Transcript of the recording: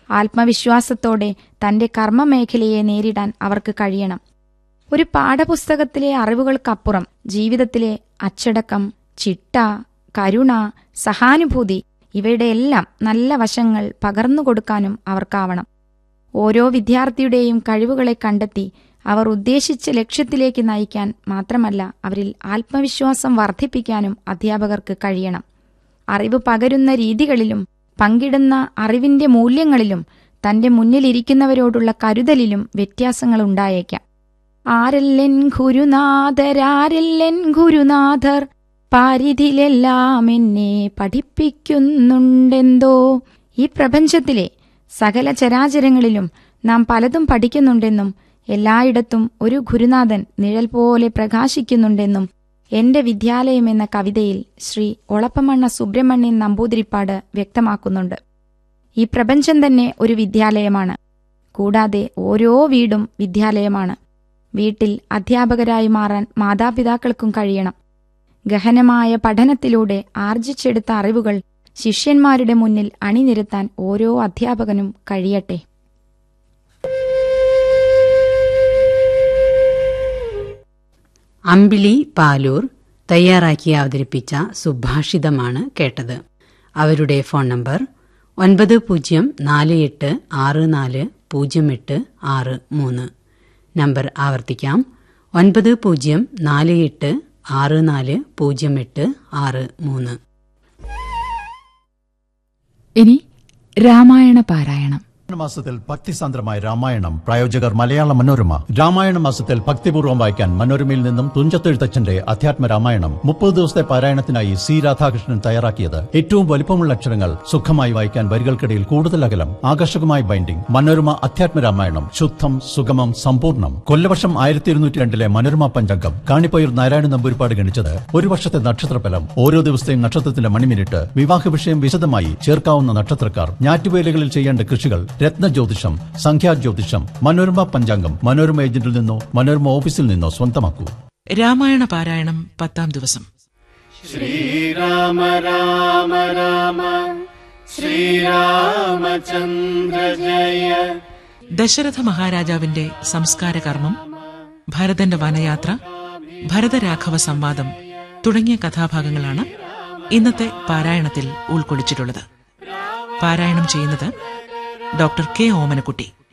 ആത്മവിശ്വാസത്തോടെ തന്റെ കർമ്മമേഖലയെ നേരിടാൻ അവർക്ക് കഴിയണം ഒരു പാഠപുസ്തകത്തിലെ അറിവുകൾക്കപ്പുറം ജീവിതത്തിലെ അച്ചടക്കം ചിട്ട കരുണ സഹാനുഭൂതി ഇവയുടെയെല്ലാം നല്ല വശങ്ങൾ പകർന്നുകൊടുക്കാനും അവർക്കാവണം ഓരോ വിദ്യാർത്ഥിയുടെയും കഴിവുകളെ കണ്ടെത്തി അവർ ഉദ്ദേശിച്ച ലക്ഷ്യത്തിലേക്ക് നയിക്കാൻ മാത്രമല്ല അവരിൽ ആത്മവിശ്വാസം വർദ്ധിപ്പിക്കാനും അധ്യാപകർക്ക് കഴിയണം അറിവ് പകരുന്ന രീതികളിലും പങ്കിടുന്ന അറിവിന്റെ മൂല്യങ്ങളിലും തന്റെ മുന്നിലിരിക്കുന്നവരോടുള്ള കരുതലിലും വ്യത്യാസങ്ങൾ ഉണ്ടായേക്കാം ആരല്ലൻ ഗുരുനാഥരാരല്ലൻ ഗുരുനാഥർ പാരിതിലെല്ലാം എന്നെ പഠിപ്പിക്കുന്നുണ്ടെന്തോ ഈ പ്രപഞ്ചത്തിലെ സകല ചരാചരങ്ങളിലും നാം പലതും പഠിക്കുന്നുണ്ടെന്നും എല്ലായിടത്തും ഒരു ഗുരുനാഥൻ നിഴൽ പോലെ പ്രകാശിക്കുന്നുണ്ടെന്നും എന്റെ വിദ്യാലയം എന്ന കവിതയിൽ ശ്രീ ഒളപ്പമണ്ണ സുബ്രഹ്മണ്യൻ നമ്പൂതിരിപ്പാട് വ്യക്തമാക്കുന്നുണ്ട് ഈ പ്രപഞ്ചം തന്നെ ഒരു വിദ്യാലയമാണ് കൂടാതെ ഓരോ വീടും വിദ്യാലയമാണ് വീട്ടിൽ അധ്യാപകരായി മാറാൻ മാതാപിതാക്കൾക്കും കഴിയണം ഗഹനമായ പഠനത്തിലൂടെ ആർജിച്ചെടുത്ത അറിവുകൾ ശിഷ്യന്മാരുടെ മുന്നിൽ അണിനിരത്താൻ ഓരോ അധ്യാപകനും കഴിയട്ടെ അമ്പിളി പാലൂർ തയ്യാറാക്കി അവതരിപ്പിച്ച സുഭാഷിതമാണ് കേട്ടത് അവരുടെ ഫോൺ നമ്പർ ഒൻപത് പൂജ്യം നാല് എട്ട് ആറ് നാല് പൂജ്യം എട്ട് ആറ് മൂന്ന് നമ്പർ ആവർത്തിക്കാം ഒൻപത് പൂജ്യം നാല് എട്ട് ആറ് നാല് പൂജ്യം എട്ട് ആറ് മൂന്ന് ഇനി രാമായണ പാരായണം മാസത്തിൽ ഭക്തിസാന്ദ്രമായ രാമായണം പ്രായോജകർ മലയാള മനോരമ രാമായണ മാസത്തിൽ ഭക്തിപൂർവ്വം വായിക്കാൻ മനോരമയിൽ നിന്നും തുഞ്ചത്തെഴുത്തച്ഛന്റെ അധ്യാത്മ രാമായണം മുപ്പത് ദിവസത്തെ പാരായണത്തിനായി സി രാധാകൃഷ്ണൻ തയ്യാറാക്കിയത് ഏറ്റവും വലിപ്പമുള്ള അക്ഷരങ്ങൾ സുഖമായി വായിക്കാൻ വരികൾക്കിടയിൽ കൂടുതൽ അകലം ആകർഷകമായ ബൈൻഡിംഗ് മനോരമ അധ്യാത്മ രാമായണം ശുദ്ധം സുഗമം സമ്പൂർണ്ണം കൊല്ലവർഷം ആയിരത്തി ഇരുന്നൂറ്റി രണ്ടിലെ മനോരമ പഞ്ചംഗം കാണിപ്പയർ നാരായണ നമ്പൂരിപ്പാട് ഗണിച്ചത് ഒരു വർഷത്തെ നക്ഷത്രഫലം ഓരോ ദിവസത്തെയും നക്ഷത്രത്തിന്റെ മണിമിനിറ്റ് വിവാഹ വിഷയം വിശദമായി ചേർക്കാവുന്ന നക്ഷത്രക്കാർ ഞാറ്റുവേലകളിൽ ചെയ്യേണ്ട കൃഷികൾ രത്നജ്യോതിഷം സംഖ്യാജ്യോതിഷം മനോരമ പഞ്ചാംഗം മനോരമ ഏജന്റിൽ നിന്നോ മനോരമ ഓഫീസിൽ നിന്നോ സ്വന്തമാക്കൂ രാമായണ പാരായണം പത്താം ദിവസം ശ്രീരാമ രാമ രാമ ശ്രീരാമചന്ദ്ര ജയ ദശരഥ മഹാരാജാവിന്റെ സംസ്കാര കർമ്മം ഭരതന്റെ വനയാത്ര ഭരതരാഘവ സംവാദം തുടങ്ങിയ കഥാഭാഗങ്ങളാണ് ഇന്നത്തെ പാരായണത്തിൽ ഉൾക്കൊള്ളിച്ചിട്ടുള്ളത് പാരായണം ചെയ്യുന്നത് ഡോക്ടർ കെ ഓമനക്കുട്ടി